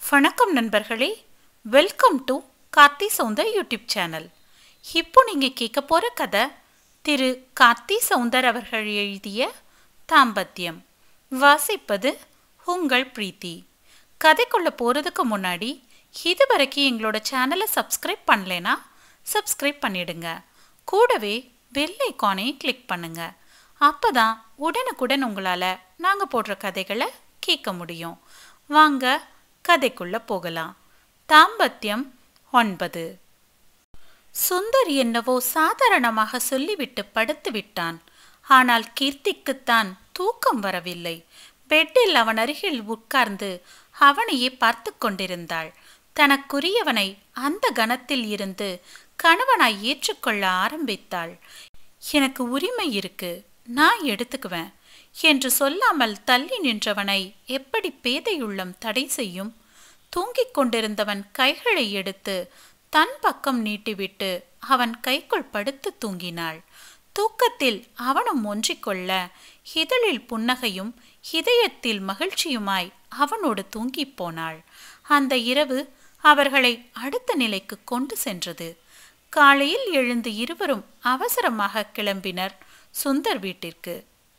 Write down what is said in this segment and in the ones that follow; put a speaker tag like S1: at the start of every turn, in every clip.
S1: வணக்கம் நண்பர்களே welcome to Karthi Soundar YouTube channel இப்போ நீங்கள் கேட்க போகிற கதை திரு கார்த்தி சவுந்தர் அவர்கள் எழுதிய தாம்பத்தியம் வாசிப்பது உங்கள் பிரீத்தி கதைக்குள்ள போகிறதுக்கு முன்னாடி இது வரைக்கும் எங்களோட சேனலை சப்ஸ்கிரைப் பண்ணலைன்னா சப்ஸ்கிரைப் பண்ணிடுங்க கூடவே பெல் ஐக்கானையும் கிளிக் பண்ணுங்க அப்பதான் உடனுக்குடன் உங்களால் நாங்கள் போடுற கதைகளை கேட்க முடியும் வாங்க கதைக்குள்ள போகலாம் தாம்பத்தியம் ஒன்பது சுந்தர் என்னவோ சாதாரணமாக சொல்லிவிட்டு படுத்து விட்டான் ஆனால் கீர்த்திக்குத்தான் தூக்கம் வரவில்லை பெட்டில் அவன் அருகில் உட்கார்ந்து அவனையே பார்த்து கொண்டிருந்தாள் தனக்குரியவனை அந்த கணத்தில் இருந்து கணவனாய் ஏற்றுக்கொள்ள ஆரம்பித்தாள் எனக்கு உரிமை இருக்கு நான் எடுத்துக்குவேன் என்று சொல்லாமல் தள்ளி நின்றவனை எப்படி பேதையுள்ளம் தடை செய்யும் தூங்கிக் கொண்டிருந்தவன் கைகளை எடுத்து தன் பக்கம் நீட்டிவிட்டு அவன் கைக்குள் படுத்து தூங்கினாள் தூக்கத்தில் அவனும் ஒன்றிக்கொள்ள இதழில் புன்னகையும் இதயத்தில் மகிழ்ச்சியுமாய் அவனோடு தூங்கிப் போனாள் அந்த இரவு அவர்களை அடுத்த நிலைக்கு கொண்டு சென்றது காலையில் எழுந்து இருவரும் அவசரமாக கிளம்பினர் சுந்தர் வீட்டிற்கு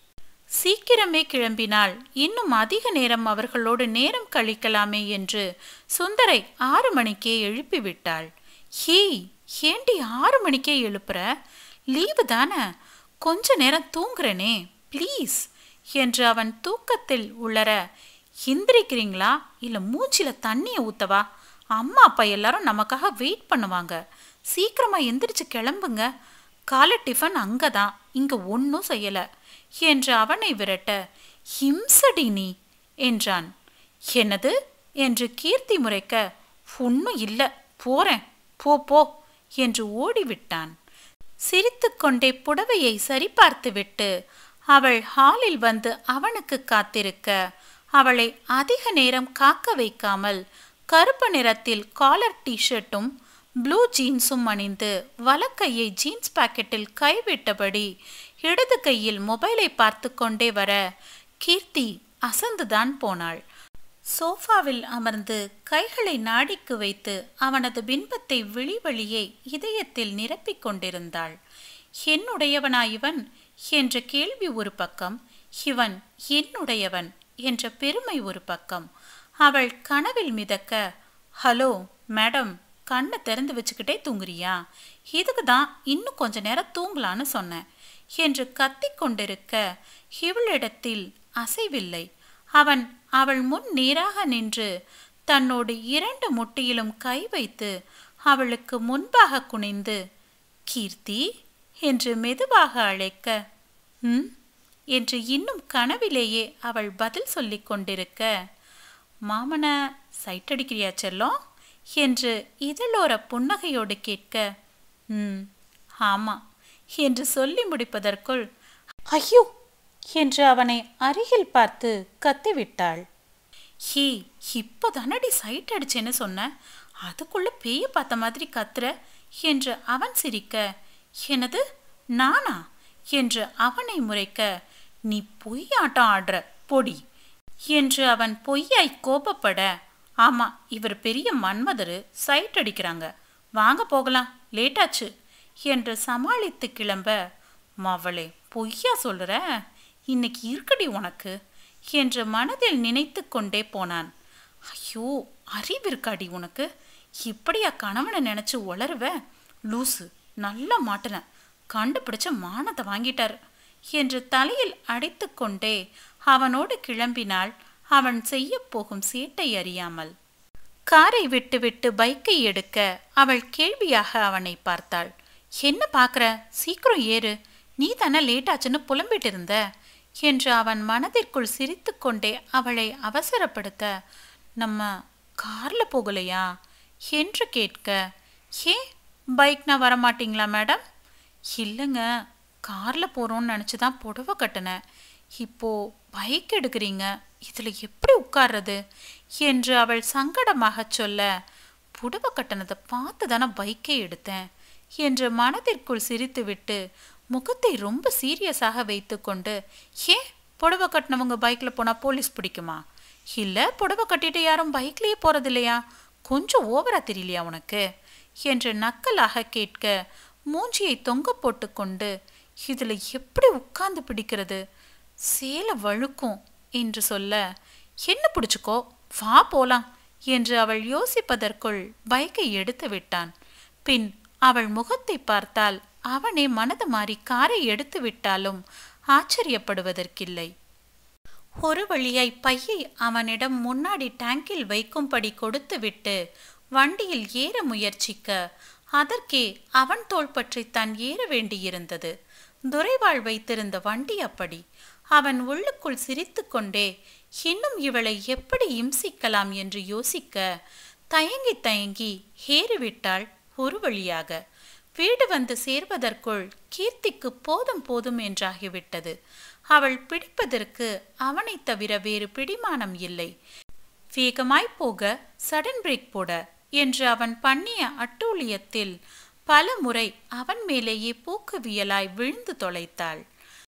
S1: சீக்கிரமே கிளம்பினால் இன்னும் அதிக நேரம் அவர்களோடு நேரம் கழிக்கலாமே என்று சுந்தரை ஆறு மணிக்கே எழுப்பிவிட்டாள் ஹேய் ஏண்டி ஆறு மணிக்கே எழுப்புற லீவு தானே கொஞ்ச நேரம் தூங்குறனே ப்ளீஸ் என்று அவன் தூக்கத்தில் உளர எந்திரிக்கிறீங்களா இல்லை மூச்சில தண்ணியை ஊத்தவா அம்மா அப்பா எல்லாரும் நமக்காக வெயிட் பண்ணுவாங்க சீக்கிரமா எந்திரிச்சு கிளம்புங்க காலை டிஃபன் அங்கதான் இங்க ஒன்றும் செய்யல என்று அவனை விரட்ட ஹிம்சடி நீ என்றான் என்னது என்று கீர்த்தி முறைக்க ஒன்றும் இல்லை போறேன் போ போ என்று ஓடிவிட்டான் சிரித்துக்கொண்டே புடவையை சரிபார்த்துவிட்டு அவள் ஹாலில் வந்து அவனுக்கு காத்திருக்க அவளை அதிக நேரம் காக்க வைக்காமல் கருப்பு நிறத்தில் காலர் டிஷர்ட்டும் ப்ளூ ஜீன்ஸும் அணிந்து வலக்கையை ஜீன்ஸ் பாக்கெட்டில் கைவிட்டபடி இடது கையில் மொபைலை பார்த்து கொண்டே வர கீர்த்தி அசந்துதான் போனாள் சோஃபாவில் அமர்ந்து கைகளை நாடிக்கு வைத்து அவனது பின்பத்தை விழி வழியே இதயத்தில் நிரப்பிக் கொண்டிருந்தாள் என்னுடையவனா இவன் என்ற கேள்வி ஒரு பக்கம் இவன் என்னுடையவன் என்ற பெருமை ஒரு பக்கம் அவள் கனவில் மிதக்க ஹலோ மேடம் கண்ணை திறந்து வச்சுக்கிட்டே தூங்குறியா இதுக்கு தான் இன்னும் கொஞ்ச நேரம் தூங்கலான்னு சொன்னேன் என்று கத்திக் கொண்டிருக்க இவளிடத்தில் அசைவில்லை அவன் அவள் முன் நேராக நின்று தன்னோடு இரண்டு முட்டியிலும் கை வைத்து அவளுக்கு முன்பாக குனிந்து கீர்த்தி என்று மெதுவாக அழைக்க ம் என்று இன்னும் கனவிலேயே அவள் பதில் சொல்லிக் கொண்டிருக்க மாமன சைட் அடிக்கிறியா செல்லம் என்று இதழோர புன்னகையோடு கேட்க ம் ஆமாம் என்று சொல்லி முடிப்பதற்குள் ஐயோ என்று அவனை அருகில் பார்த்து கத்திவிட்டாள் ஹே இப்போ தானடி சைட் அடிச்சேன்னு சொன்ன அதுக்குள்ள பேய பார்த்த மாதிரி கத்துற என்று அவன் சிரிக்க எனது நானா என்று அவனை முறைக்க நீ பொய் ஆட்டம் ஆடுற பொடி என்று அவன் பொய்யாய் கோபப்பட ஆமா இவர் பெரிய மன்மதரு சைட் அடிக்கிறாங்க வாங்க போகலாம் லேட்டாச்சு என்று சமாளித்து கிளம்ப மவளே பொய்யா சொல்ற இன்னைக்கு இருக்கடி உனக்கு என்று மனதில் நினைத்து கொண்டே போனான் ஐயோ அறிவு இருக்காடி உனக்கு இப்படியா கணவனை நினைச்சு உளருவ லூசு நல்லா மாட்டின கண்டுபிடிச்ச மானத்தை வாங்கிட்டார் என்று தலையில் அடித்து கொண்டே அவனோடு கிளம்பினாள் அவன் செய்ய போகும் சேட்டை அறியாமல் காரை விட்டுவிட்டு பைக்கை எடுக்க அவள் கேள்வியாக அவனை பார்த்தாள் என்ன பார்க்குற சீக்கிரம் ஏறு நீ தானே லேட்டாச்சுன்னு புலம்பிட்டு இருந்த என்று அவன் மனதிற்குள் சிரித்து கொண்டே அவளை அவசரப்படுத்த நம்ம கார்ல போகலையா என்று கேட்க ஏ பைக்னா வரமாட்டீங்களா மேடம் இல்லைங்க காரில் போகிறோன்னு நினச்சி தான் புடவை கட்டினேன் இப்போ பைக் எடுக்கிறீங்க இதில் எப்படி உட்கார்றது என்று அவள் சங்கடமாக சொல்ல புடவை கட்டினதை பார்த்து தானே பைக்கே எடுத்தேன் என்று மனதிற்குள் சிரித்துவிட்டு முகத்தை ரொம்ப சீரியஸாக வைத்துக்கொண்டு ஏன் புடவை கட்டினவங்க பைக்கில் போனால் போலீஸ் பிடிக்குமா இல்ல புடவை கட்டிட்டு யாரும் பைக்லயே போறது இல்லையா கொஞ்சம் ஓவரா தெரியலையா உனக்கு என்று நக்கலாக கேட்க மூஞ்சியை தொங்க போட்டுக்கொண்டு இதுல எப்படி உட்கார்ந்து பிடிக்கிறது சேலை வழுக்கும் என்று சொல்ல என்ன பிடிச்சுக்கோ வா போலாம் என்று அவள் யோசிப்பதற்குள் பைக்கை எடுத்து விட்டான் பின் அவள் முகத்தை பார்த்தால் அவனே மனது மாறி காரை எடுத்து விட்டாலும் ஆச்சரியப்படுவதற்கில்லை ஒரு வழியாய் பையை அவனிடம் முன்னாடி டேங்கில் வைக்கும்படி கொடுத்துவிட்டு வண்டியில் ஏற முயற்சிக்க அதற்கே அவன் தோள் பற்றி தான் ஏற வேண்டியிருந்தது துரைவாள் வைத்திருந்த வண்டி அப்படி அவன் உள்ளுக்குள் சிரித்துக்கொண்டே இன்னும் இவளை எப்படி இம்சிக்கலாம் என்று யோசிக்க தயங்கி தயங்கி ஏறிவிட்டாள் ஒரு வழியாக வீடு வந்து சேர்வதற்குள் கீர்த்திக்கு போதும் போதும் என்றாகிவிட்டது அவள் பிடிப்பதற்கு அவனை தவிர வேறு பிடிமானம் இல்லை வேகமாய் போக சடன் பிரேக் போட என்று அவன் பண்ணிய அட்டூழியத்தில் பல முறை அவன் மேலேயே பூக்குவியலாய் விழுந்து தொலைத்தாள்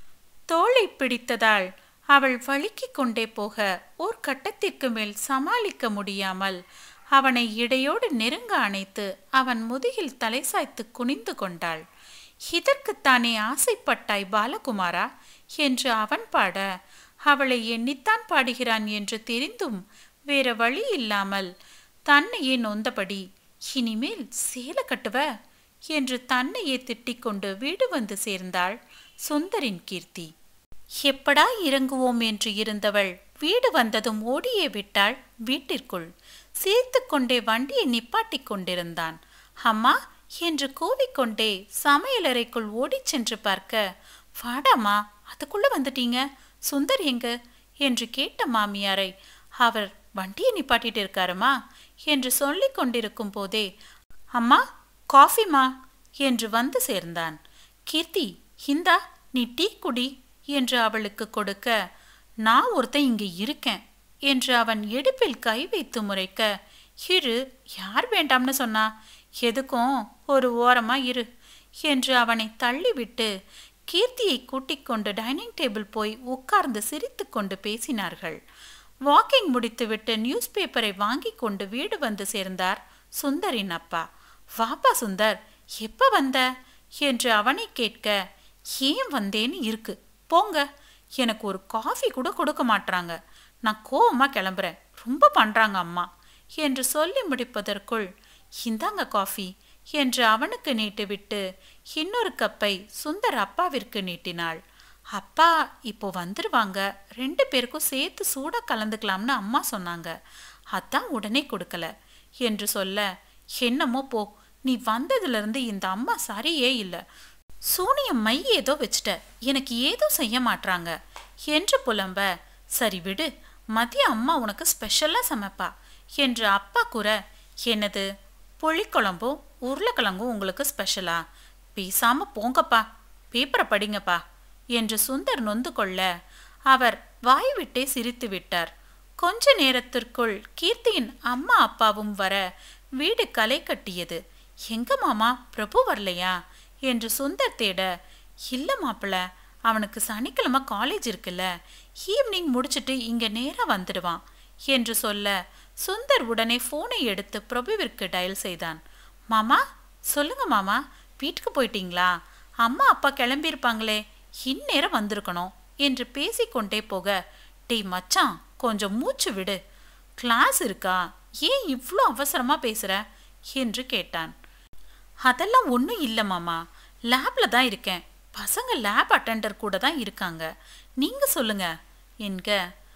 S1: தோளை பிடித்ததால் அவள் வழுக்கிக் கொண்டே போக ஓர் கட்டத்திற்கு மேல் சமாளிக்க முடியாமல் அவனை இடையோடு நெருங்க அணைத்து அவன் முதுகில் தலை சாய்த்து குனிந்து கொண்டாள் இதற்குத்தானே ஆசைப்பட்டாய் பாலகுமாரா என்று அவன் பாட அவளை எண்ணித்தான் பாடுகிறான் என்று தெரிந்தும் வேற வழி இல்லாமல் தன்னையே நொந்தபடி இனிமேல் சேலை கட்டுவ என்று தன்னையே திட்டிக்கொண்டு வீடு வந்து சேர்ந்தாள் சுந்தரின் கீர்த்தி எப்படா இறங்குவோம் என்று இருந்தவள் வீடு வந்ததும் ஓடியே விட்டாள் வீட்டிற்குள் சிரித்து கொண்டே வண்டியை நிப்பாட்டிக் கொண்டிருந்தான் அம்மா என்று கூவிக்கொண்டே சமையலறைக்குள் ஓடிச் சென்று பார்க்க வாடாமா அதுக்குள்ள வந்துட்டீங்க சுந்தர் எங்க என்று கேட்ட மாமியாரை அவர் வண்டியை நிப்பாட்டிட்டு இருக்காருமா என்று சொல்லிக் கொண்டிருக்கும் போதே அம்மா காஃபிமா என்று வந்து சேர்ந்தான் கீர்த்தி இந்தா நீ டீ குடி என்று அவளுக்கு கொடுக்க நான் ஒருத்தன் இங்கே இருக்கேன் என்று அவன் இடுப்பில் கை வைத்து முறைக்க இரு யார் வேண்டாம்னு சொன்னா எதுக்கும் ஒரு ஓரமா இரு என்று அவனை தள்ளிவிட்டு கீர்த்தியை கூட்டிக் கொண்டு டைனிங் டேபிள் போய் உட்கார்ந்து சிரித்துக்கொண்டு பேசினார்கள் வாக்கிங் முடித்துவிட்டு நியூஸ் பேப்பரை வாங்கி கொண்டு வீடு வந்து சேர்ந்தார் சுந்தரின் அப்பா வாப்பா சுந்தர் எப்ப வந்த என்று அவனை கேட்க ஏன் வந்தேன்னு இருக்கு போங்க எனக்கு ஒரு காஃபி கூட கொடுக்க மாட்றாங்க நான் கோவமா கிளம்புறேன் ரொம்ப பண்றாங்க அம்மா என்று சொல்லி முடிப்பதற்குள் இந்தாங்க காஃபி என்று அவனுக்கு நீட்டிவிட்டு இன்னொரு கப்பை சுந்தர் அப்பாவிற்கு நீட்டினாள் அப்பா இப்போ வந்துருவாங்க ரெண்டு பேருக்கும் சேர்த்து சூடாக கலந்துக்கலாம்னு அம்மா சொன்னாங்க அதான் உடனே கொடுக்கல என்று சொல்ல என்னமோ போ நீ வந்ததுலேருந்து இந்த அம்மா சரியே இல்லை சூனியம் மை ஏதோ வச்சுட்ட எனக்கு ஏதோ செய்ய மாட்றாங்க என்று புலம்ப சரி விடு மதிய அம்மா உனக்கு ஸ்பெஷலாக சமைப்பா என்று அப்பா கூற என்னது புளிக்குழம்பும் உருளைக்கிழங்கும் உங்களுக்கு ஸ்பெஷலா பேசாம போங்கப்பா பேப்பரை படிங்கப்பா என்று சுந்தர் நொந்து கொள்ள அவர் வாய் விட்டே சிரித்து விட்டார் கொஞ்ச நேரத்திற்குள் கீர்த்தியின் அம்மா அப்பாவும் வர வீடு களை கட்டியது எங்க மாமா பிரபு வரலையா என்று சுந்தர் தேட இல்ல மாப்பிள்ள அவனுக்கு சனிக்கிழமை காலேஜ் இருக்குல்ல ஈவினிங் முடிச்சிட்டு இங்க நேரா வந்துடுவான் என்று சொல்ல சுந்தர் உடனே போனை எடுத்து பிரபுவிற்கு டயல் செய்தான் மாமா சொல்லுங்க மாமா வீட்டுக்கு போயிட்டீங்களா அம்மா அப்பா கிளம்பியிருப்பாங்களே இந்நேரம் வந்திருக்கணும் என்று பேசிக்கொண்டே போக டேய் மச்சான் கொஞ்சம் மூச்சு விடு கிளாஸ் இருக்கா ஏன் இவ்வளோ அவசரமா பேசுற என்று கேட்டான் அதெல்லாம் ஒன்றும் இல்லை மாமா லேப்ல தான் இருக்கேன் பசங்க லேப் அட்டெண்டர் கூட தான் இருக்காங்க நீங்க சொல்லுங்க என்க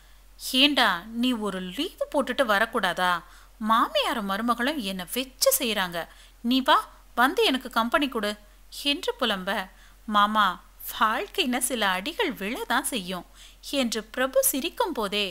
S1: ஏண்டா நீ ஒரு லீவு போட்டுட்டு வரக்கூடாதா மாமியாரும் மருமகளும் என்னை வச்சு செய்கிறாங்க நீ வா வந்து எனக்கு கம்பெனி கொடு என்று புலம்ப மாமா வாழ்க்கைன சில அடிகள் விழதான் செய்யும் என்று பிரபு சிரிக்கும் போதே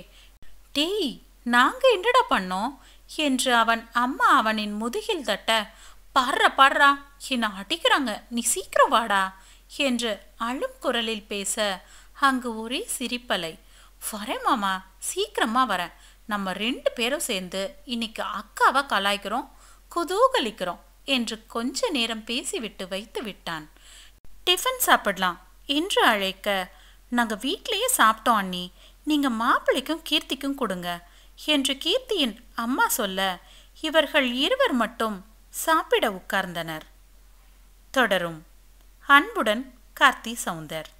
S1: டேய் நாங்க என்னடா பண்ணோம் என்று அவன் அம்மா அவனின் முதுகில் தட்ட பாடுறா பாடுறா என்னை அடிக்கிறாங்க நீ சீக்கிரம் வாடா என்று அழும் குரலில் பேச அங்கு ஒரே சிரிப்பலை வரேன் மாமா சீக்கிரமா வரேன் நம்ம ரெண்டு பேரும் சேர்ந்து இன்னைக்கு அக்காவை கலாய்க்கிறோம் குதூகலிக்கிறோம் என்று கொஞ்ச நேரம் பேசிவிட்டு வைத்து விட்டான் டிஃபன் சாப்பிடலாம் என்று அழைக்க நாங்கள் வீட்லேயே சாப்பிட்டோம் அண்ணி நீங்கள் மாப்பிள்ளைக்கும் கீர்த்திக்கும் கொடுங்க என்று கீர்த்தியின் அம்மா சொல்ல இவர்கள் இருவர் மட்டும் சாப்பிட உட்கார்ந்தனர் தொடரும் அன்புடன் கார்த்தி சவுந்தர்